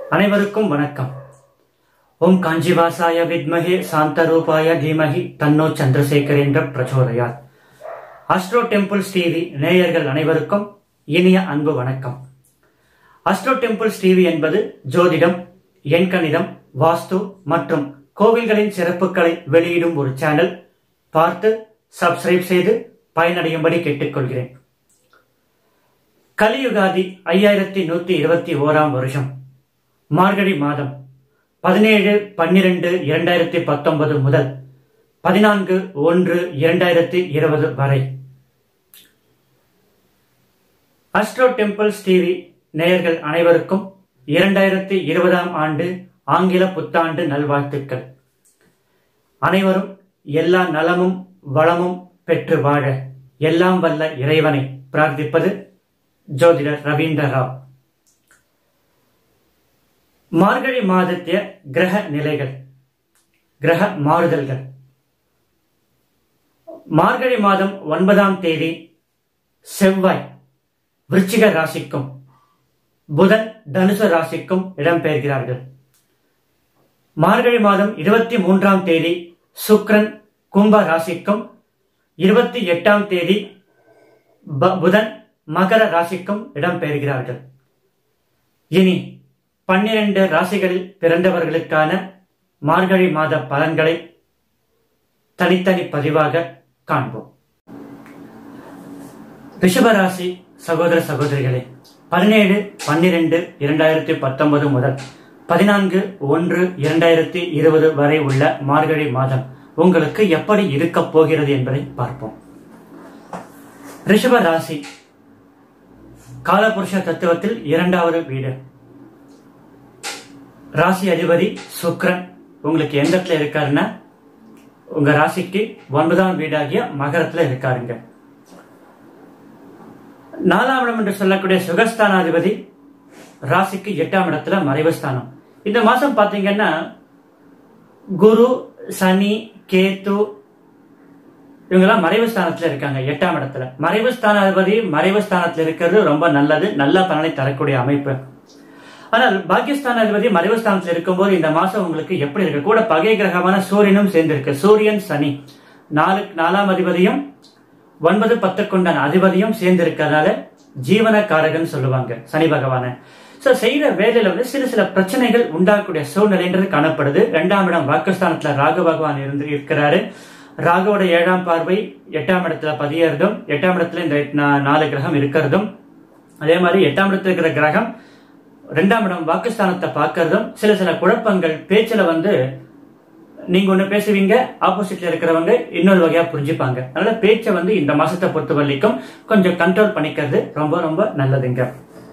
அனைவருக்கும் வணக்கம் ஓம் காஞ்சிவாசாய வித்மஹே சாந்தரூபாய தீமஹி தன்னோ சந்திரசேகரேந்திர பிரச்சோதயாத் அஸ்ட்ரோ டெம்பிள்ஸ் டிவி நேயர்கள் அனைவருக்கும் இனிய அன்பு வணக்கம் அஸ்ட்ரோ டெம்பிள்ஸ் டிவி என்பது ஜோதிடம் எண்கணிதம் வாஸ்து மற்றும் கோவில்களின் சிறப்புகளை வெளியிடும் ஒரு சேனல் பார்த்து சப்ஸ்கிரைப் செய்து பயனடையும்படி கேட்டுக்கொள்கிறேன் கலியுகாதி ஐயாயிரத்தி நூத்தி இருபத்தி ஓராம் வருஷம் மார்கழி மாதம் பதினேழு பன்னிரண்டு இரண்டாயிரத்தி பத்தொன்பது முதல் பதினான்கு ஒன்று இரண்டாயிரத்தி இருபது வரை அஸ்ட்ரோ டெம்பிள்ஸ் டிவி நேயர்கள் அனைவருக்கும் இரண்டாயிரத்தி இருபதாம் ஆண்டு ஆங்கில புத்தாண்டு நல்வாழ்த்துக்கள் அனைவரும் எல்லா நலமும் வளமும் பெற்று வாழ எல்லாம் வல்ல இறைவனை பிரார்த்திப்பது ஜோதிடர் ரவீந்திர ராவ் மார்கழி மாதத்திய கிரக நிலைகள் கிரக மாறுதல்கள் மார்கழி மாதம் ஒன்பதாம் தேதி செவ்வாய் விருச்சிக ராசிக்கும் புதன் தனுசு ராசிக்கும் இடம்பெயர்கிறார்கள் மார்கழி மாதம் இருபத்தி மூன்றாம் தேதி சுக்ரன் கும்ப ராசிக்கும் இருபத்தி எட்டாம் தேதி ப- புதன் மகர ராசிக்கும் இடம்பெயர்கிறார்கள் இனி பன்னிரண்டு ராசிகளில் பிறந்தவர்களுக்கான மார்கழி மாத பலன்களை தனித்தனி பதிவாக காண்போம் ரிஷபராசி சகோதர சகோதரிகளே பதினேழு பன்னிரண்டு இரண்டாயிரத்தி பத்தொன்பது முதல் பதினான்கு ஒன்று இரண்டாயிரத்தி இருபது வரை உள்ள மார்கழி மாதம் உங்களுக்கு எப்படி இருக்கப் போகிறது என்பதை பார்ப்போம் ரிஷப ராசி காலபுருஷ தத்துவத்தில் இரண்டாவது வீடு ராசி அதிபதி சுக்ரன் உங்களுக்கு எந்த இடத்துல இருக்காருன்னா உங்க ராசிக்கு ஒன்பதாம் வீடாகிய மகரத்துல இருக்காருங்க நாலாம் இடம் என்று சொல்லக்கூடிய சுகஸ்தானாதிபதி ராசிக்கு எட்டாம் இடத்துல மறைவு ஸ்தானம் இந்த மாசம் பாத்தீங்கன்னா குரு சனி கேத்து இவங்கெல்லாம் மறைவு ஸ்தானத்துல இருக்காங்க எட்டாம் இடத்துல மறைவு ஸ்தானாதிபதி மறைவு ஸ்தானத்துல இருக்கிறது ரொம்ப நல்லது நல்ல பலனை தரக்கூடிய அமைப்பு ஆனால் பாகிஸ்தானாதிபதி மறைவு ஸ்தானத்துல இருக்கும்போது இந்த மாசம் உங்களுக்கு எப்படி இருக்கு கூட பகை கிரகமான சூரியனும் சேர்ந்திருக்கு சூரியன் சனி நாலு நாலாம் அதிபதியும் ஒன்பது பத்துக்குண்டான அதிபதியும் சேர்ந்து இருக்கிறதால ஜீவனக்காரகன் சொல்லுவாங்க சனி பகவான சோ செய்யற வேலையில வந்து சில சில பிரச்சனைகள் உண்டாகக்கூடிய சூழ்நிலைன்றது காணப்படுது இரண்டாம் இடம் வாக்குஸ்தானத்துல ராகு பகவான் இருந்து இருக்கிறாரு ராகுவோட ஏழாம் பார்வை எட்டாம் இடத்துல பதியறதும் எட்டாம் இடத்துல இந்த நா- நாலு கிரகம் இருக்கிறதும் அதே மாதிரி எட்டாம் இடத்துல இருக்கிற கிரகம் ரெண்டாம் இடம் வாக்குஸ்தானத்தை பார்க்கறதும் சில சில குழப்பங்கள் பேச்சுல வந்து நீங்க ஒண்ணு பேசுவீங்க ஆப்போசிட்ல இருக்கிறவங்க இன்னொரு வகையா புரிஞ்சுப்பாங்க அதனால பேச்சை வந்து இந்த மாசத்தை பொறுத்த வரைக்கும் கொஞ்சம் கண்ட்ரோல் பண்ணிக்கிறது ரொம்ப ரொம்ப நல்லதுங்க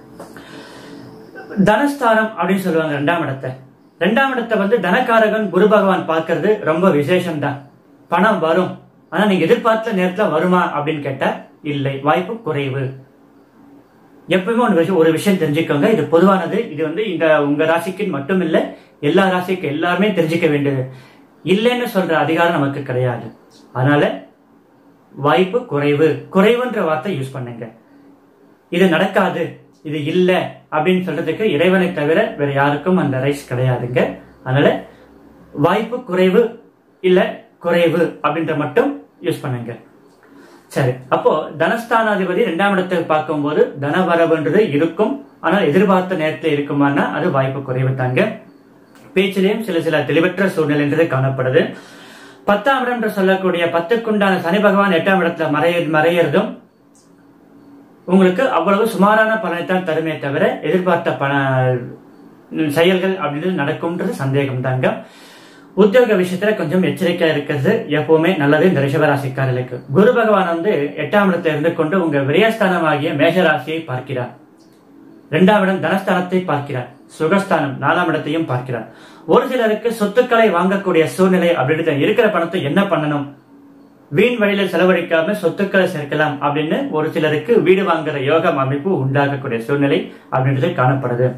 தனஸ்தானம் அப்படின்னு சொல்லுவாங்க ரெண்டாம் இடத்தை ரெண்டாம் இடத்தை வந்து தனக்காரகன் குரு பகவான் பார்க்கறது ரொம்ப விசேஷம் தான் பணம் வரும் ஆனா நீங்க எதிர்பார்த்த நேரத்துல வருமா அப்படின்னு கேட்டா இல்லை வாய்ப்பு குறைவு எப்பவுமே ஒரு விஷயம் ஒரு விஷயம் தெரிஞ்சுக்கோங்க இது பொதுவானது இது வந்து இந்த உங்க ராசிக்கு மட்டும் இல்ல எல்லா ராசிக்கு எல்லாருமே தெரிஞ்சுக்க வேண்டியது இல்லைன்னு சொல்ற அதிகாரம் நமக்கு கிடையாது அதனால வாய்ப்பு குறைவு குறைவுன்ற வார்த்தை யூஸ் பண்ணுங்க இது நடக்காது இது இல்ல அப்படின்னு சொல்றதுக்கு இறைவனை தவிர வேற யாருக்கும் அந்த ரைட்ஸ் கிடையாதுங்க அதனால வாய்ப்பு குறைவு இல்ல குறைவு அப்படின்ற மட்டும் யூஸ் பண்ணுங்க சரி அப்போ தனஸ்தானாதிபதி இரண்டாம் இடத்தை பார்க்கும்போது தனவரவுன்றது இருக்கும் ஆனால் எதிர்பார்த்த நேரத்தில் இருக்குமானா அது வாய்ப்பு குறைவு தாங்க பேச்சிலையும் சில சில தெளிவற்ற சூழ்நிலைன்றது காணப்படுது பத்தாம் இடம் என்று சொல்லக்கூடிய பத்துக்குண்டான சனி பகவான் எட்டாம் இடத்துல மறைய மறையறதும் உங்களுக்கு அவ்வளவு சுமாரான பலனைத்தான் தருமே தவிர எதிர்பார்த்த பண செயல்கள் அப்படின்றது நடக்கும்ன்றது சந்தேகம் தாங்க உத்தியோக விஷயத்துல கொஞ்சம் எச்சரிக்கையா இருக்கிறது எப்பவுமே நல்லது இந்த ரிஷபராசிக்காரர்களுக்கு குரு பகவான் வந்து எட்டாம் இடத்துல இருந்து கொண்டு உங்க விரயஸ்தானமாகிய மேஷராசியை பார்க்கிறார் இரண்டாம் இடம் தனஸ்தானத்தை பார்க்கிறார் சுகஸ்தானம் நாலாம் இடத்தையும் பார்க்கிறார் ஒரு சிலருக்கு சொத்துக்களை வாங்கக்கூடிய சூழ்நிலை அப்படின்றது இருக்கிற பணத்தை என்ன பண்ணணும் வீண் வழியில செலவழிக்காம சொத்துக்களை சேர்க்கலாம் அப்படின்னு ஒரு சிலருக்கு வீடு வாங்குற யோகம் அமைப்பு உண்டாகக்கூடிய சூழ்நிலை அப்படின்றது காணப்படுது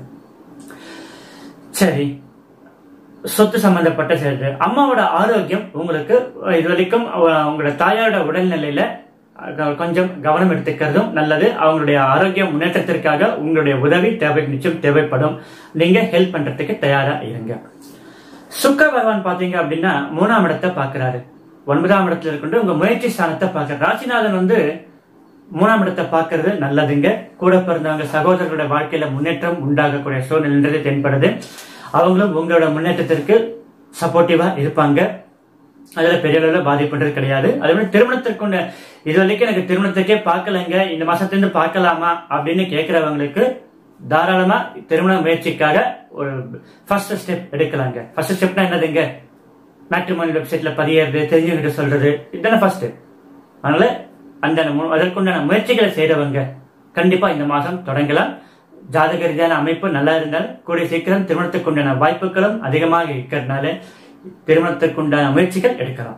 சரி சொத்து சம்பந்தப்பட்ட சேர்த்து அம்மாவோட ஆரோக்கியம் உங்களுக்கு இது வரைக்கும் அவ- உங்களோட தாயாரோட உடல்நிலையில அஹ், கொஞ்சம் கவனம் எடுத்துக்கிறதும் நல்லது அவங்களுடைய ஆரோக்கிய முன்னேற்றத்திற்காக உங்களுடைய உதவி தேவை நிச்சயம் தேவைப்படும் நீங்க ஹெல்ப் பண்றதுக்கு தயாரா இருங்க சுக்கிர பகவான் பாத்தீங்க அப்படின்னா மூணாம் இடத்தை பாக்குறாரு ஒன்பதாம் இடத்துல இருக்கின்ற உங்க முயற்சி ஸ்தானத்தை பார்க்க ராசிநாதன் வந்து மூணாம் இடத்தை பார்க்கறது நல்லதுங்க கூட பிறந்தவங்க சகோதரர்களுடைய வாழ்க்கையில முன்னேற்றம் உண்டாகக்கூடிய சூழ்நிலைன்றது தென்படுது அவங்களும் உங்களோட முன்னேற்றத்திற்கு சப்போர்ட்டிவா இருப்பாங்க அதுல பெரிய அளவுல பாதிப்புன்றது கிடையாது அதே மாதிரி திருமணத்திற்குண்ட இது வரைக்கும் எனக்கு திருமணத்துக்கே பார்க்கலங்க இந்த மாசத்திலிருந்து பார்க்கலாமா அப்படின்னு கேட்கிறவங்களுக்கு தாராளமா திருமண முயற்சிக்காக ஒரு ஃபர்ஸ்ட் ஸ்டெப் எடுக்கலாங்க ஃபர்ஸ்ட் ஸ்டெப்னா என்னதுங்க மேட்ரிமோனி வெப்சைட்ல பதியறது தெரிஞ்சுக்கிட்டு சொல்றது இதுதானே ஃபர்ஸ்ட் அதனால அந்த மு- அதற்குண்டான முயற்சிகளை செய்றவங்க கண்டிப்பா இந்த மாசம் தொடங்கலாம் ஜாதக ரீதியான அமைப்பு நல்லா இருந்தால் கூடிய சீக்கிரம் திருமணத்துக்குண்டான வாய்ப்புகளும் அதிகமாக இருக்கிறதுனால திருமணத்துக்குண்டான முயற்சிகள் எடுக்கலாம்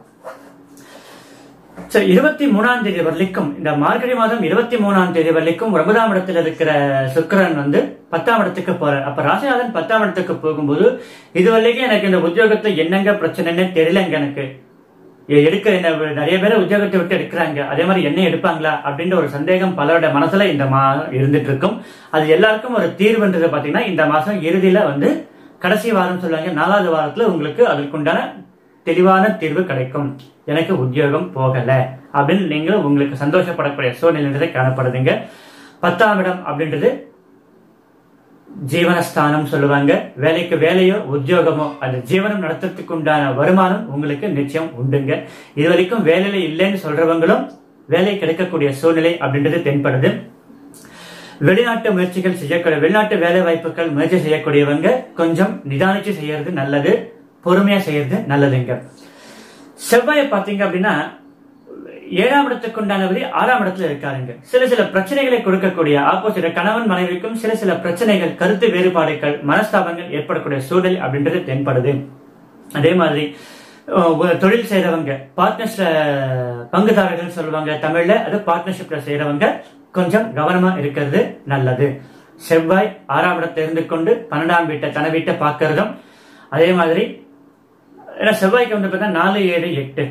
சரி இருபத்தி மூணாம் தேதி வரைக்கும் இந்த மார்கழி மாதம் இருபத்தி மூணாம் தேதி வரைக்கும் ஒன்பதாம் இடத்துல இருக்கிற சுக்கிரன் வந்து பத்தாம் இடத்துக்கு போறார் அப்ப ராசிநாதன் பத்தாம் இடத்துக்கு போகும்போது இது வரைக்கும் எனக்கு இந்த உத்தியோகத்துல என்னங்க பிரச்சனைன்னு தெரியலங்க எனக்கு எ- எடுக்க என்ன நிறைய பேர் உத்தியோகத்தை விட்டு எடுக்கிறாங்க அதே மாதிரி என்ன எடுப்பாங்களா அப்படின்ற ஒரு சந்தேகம் பலரோட மனசுல இந்த மாதம் இருந்துட்டு இருக்கும் அது எல்லாருக்கும் ஒரு தீர்வுன்றது பாத்தீங்கன்னா இந்த மாசம் இறுதியில வந்து கடைசி வாரம் சொல்லுவாங்க நாலாவது வாரத்துல உங்களுக்கு அதற்குண்டான தெளிவான தீர்வு கிடைக்கும் எனக்கு உத்தியோகம் போகல அப்படின்னு நீங்க உங்களுக்கு சந்தோஷப்படக்கூடிய சூழ்நிலை காணப்படுதுங்க பத்தாம் இடம் அப்படின்றது ஜீவனஸ்தானம் சொல்லுவாங்க வேலைக்கு வேலையோ உத்தியோகமோ அந்த ஜீவனம் நடத்துறதுக்கு உண்டான வருமானம் உங்களுக்கு நிச்சயம் உண்டுங்க இது வரைக்கும் வேலையில இல்லைன்னு சொல்றவங்களும் வேலை கிடைக்கக்கூடிய சூழ்நிலை அப்படின்றது தென்படுது வெளிநாட்டு முயற்சிகள் செய்யக்கூடிய வெளிநாட்டு வேலை வாய்ப்புகள் முயற்சி செய்யக்கூடியவங்க கொஞ்சம் நிதானிச்சு செய்யறது நல்லது பொறுமையா செய்யறது நல்லதுங்க செவ்வாயை பார்த்தீங்க அப்படின்னா ஏழாம் இடத்துக்கு உண்டானபடி ஆறாம் இடத்துல இருக்காருங்க சில சில பிரச்சனைகளை கொடுக்கக்கூடிய ஆப்போசிட் கணவன் மனைவிக்கும் சில சில பிரச்சனைகள் கருத்து வேறுபாடுகள் மனஸ்தாபங்கள் ஏற்படக்கூடிய சூழல் அப்படின்றது தென்படுது அதே மாதிரி அஹ், ஒரு தொழில் செய்யறவங்க பார்ட்னர்ஸ்ல பங்குதாரர்கள் சொல்லுவாங்க தமிழ்ல அது பார்ட்னர்ஷிப்ல செய்யறவங்க கொஞ்சம் கவனமா இருக்கிறது நல்லது செவ்வாய் ஆறாம் இடத்தை இருந்து கொண்டு பன்னெண்டாம் வீட்டை தன வீட்டை பார்க்கறதும் அதே மாதிரி ஏன்னா செவ்வாய்க்கு வந்து பார்த்தா நாலு ஏழு எட்டு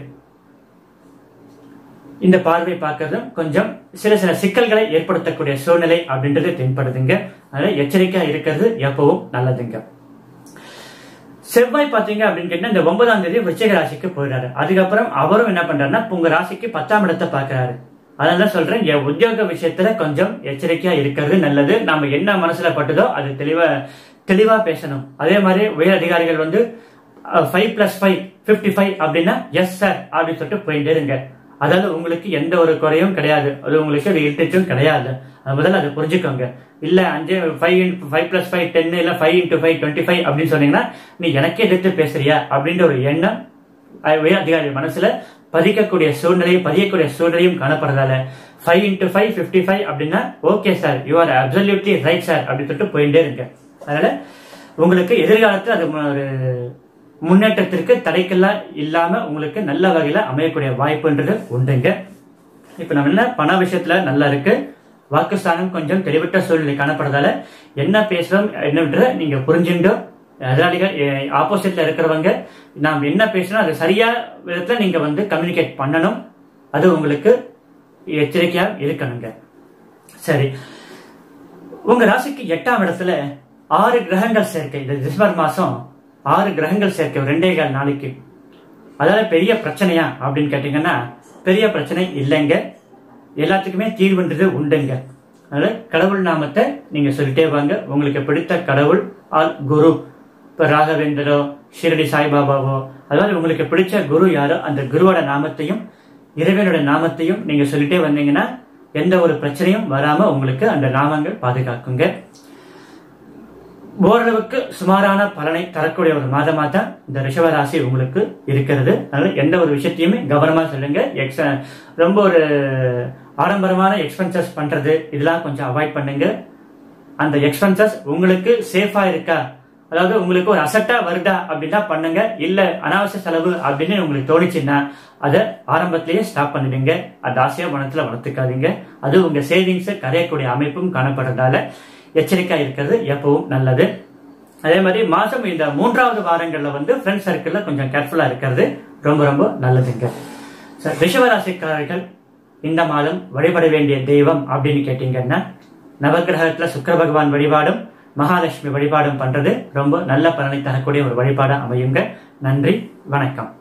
இந்த பார்வை பார்க்கறதும் கொஞ்சம் சில சில சிக்கல்களை ஏற்படுத்தக்கூடிய சூழ்நிலை அப்படின்றது தென்படுதுங்க அதனால எச்சரிக்கையா இருக்கிறது எப்பவும் நல்லதுங்க செவ்வாய் பாத்தீங்க அப்படின்னு கேட்டா இந்த ஒன்பதாம் தேதி விருச்சிக ராசிக்கு போயிடாரு அதுக்கப்புறம் அவரும் என்ன பண்றாருன்னா உங்க ராசிக்கு பத்தாம் இடத்தை பாக்குறாரு அதனால சொல்றேன் என் உத்தியோக விஷயத்துல கொஞ்சம் எச்சரிக்கையா இருக்கிறது நல்லது நாம என்ன மனசுல பட்டுதோ அது தெளிவா தெளிவா பேசணும் அதே மாதிரி உயர் அதிகாரிகள் வந்து five plus five fifty five அப்படின்னா எஸ் சார் அப்படின்னு சொல்லிட்டு போயிட்டே இருங்க அதாவது உங்களுக்கு எந்த ஒரு குறையும் கிடையாது அது உங்களுக்கு ஒரு இரிட்டேட்டும் கிடையாது அது முதல்ல அதை புரிஞ்சுக்கோங்க இல்ல அஞ்சு five five plus five ten இல்ல five into five twenty five அப்படின்னு சொன்னீங்கன்னா நீ எனக்கே எதிர்த்து பேசுறியா அப்படின்ற ஒரு எண்ணம் அஹ், உயர் அதிகாரி மனசுல பதிக்கக்கூடிய சூழ்நிலையும் பதியக்கூடிய சூழ்நிலையும் காணப்படுறதால five into five fifty five அப்படின்னா okay sir you are absolutely right sir அப்படின்னு சொல்லிட்டு போயிட்டே இருங்க அதனால உங்களுக்கு எதிர்காலத்தில் அது ஒரு முன்னேற்றத்திற்கு தடைக்கெல்லாம் இல்லாம உங்களுக்கு நல்ல வகையில அமையக்கூடிய வாய்ப்புன்றது உண்டுங்க இப்ப நம்ம என்ன பண விஷயத்துல நல்லா இருக்கு வாக்குஸ்தானம் கொஞ்சம் தெளிவற்ற சூழ்நிலை காணப்படுறதால என்ன பேசுறோம் என்னன்ற நீங்க புரிஞ்சுட்டோ எதிராளிகள் ஆப்போசிட்ல இருக்கிறவங்க நாம் என்ன பேசுறோம் அது சரியா விதத்துல நீங்க வந்து கம்யூனிகேட் பண்ணணும் அது உங்களுக்கு எச்சரிக்கையா இருக்கணுங்க சரி உங்க ராசிக்கு எட்டாம் இடத்துல ஆறு கிரகங்கள் சேர்க்கை இந்த டிசம்பர் மாசம் ஆறு கிரகங்கள் சேர்க்கை ஒரு ரெண்டே கால் நாளைக்கு அதாவது பெரிய பிரச்சனையா அப்படின்னு கேட்டீங்கன்னா பெரிய பிரச்சனை இல்லைங்க எல்லாத்துக்குமே தீர்வுன்றது உண்டுங்க அதனால கடவுள் நாமத்தை நீங்க சொல்லிட்டே வாங்க உங்களுக்கு பிடித்த கடவுள் ஆல் குரு இப்ப ராகவேந்திரோ ஷிரடி சாய்பாபாவோ அதாவது உங்களுக்கு பிடிச்ச குரு யாரோ அந்த குருவோட நாமத்தையும் இறைவனோட நாமத்தையும் நீங்க சொல்லிட்டே வந்தீங்கன்னா எந்த ஒரு பிரச்சனையும் வராம உங்களுக்கு அந்த நாமங்கள் பாதுகாக்குங்க ஓரளவுக்கு சுமாரான பலனை தரக்கூடிய ஒரு மாதமா தான் இந்த ரிஷப ராசி உங்களுக்கு இருக்கிறது அதனால எந்த ஒரு விஷயத்தையுமே கவனமா சொல்லுங்க எக்ஸ ரொம்ப ஒரு ஆடம்பரமான எக்ஸ்பென்சஸ் பண்றது இதெல்லாம் கொஞ்சம் அவாய்ட் பண்ணுங்க அந்த எக்ஸ்பென்சஸ் உங்களுக்கு சேஃபா இருக்கா அதாவது உங்களுக்கு ஒரு அசட்டா வருதா அப்படின்னா பண்ணுங்க இல்ல அனாவசிய செலவு அப்படின்னு உங்களுக்கு தோணுச்சுன்னா அதை ஆரம்பத்திலேயே ஸ்டாப் பண்ணிடுங்க அது ஆசையா பணத்துல வளர்த்துக்காதீங்க அது உங்க சேவிங்ஸ் கரையக்கூடிய அமைப்பும் காணப்படுறதால எச்சரிக்கா இருக்கிறது எப்பவும் நல்லது அதே மாதிரி மாசம் இந்த மூன்றாவது வாரங்கள்ல வந்து ஃப்ரெண்ட் சர்க்கிள்ல கொஞ்சம் கேர்ஃபுல்லா இருக்கிறது ரொம்ப ரொம்ப நல்லதுங்க சார் ரிஷபராசிக்காரர்கள் இந்த மாதம் வழிபட வேண்டிய தெய்வம் அப்படின்னு கேட்டீங்கன்னா நவகிரகத்துல சுக்கிர பகவான் வழிபாடும் மகாலட்சுமி வழிபாடும் பண்றது ரொம்ப நல்ல பலனை தரக்கூடிய ஒரு வழிபாடா அமையுங்க நன்றி வணக்கம்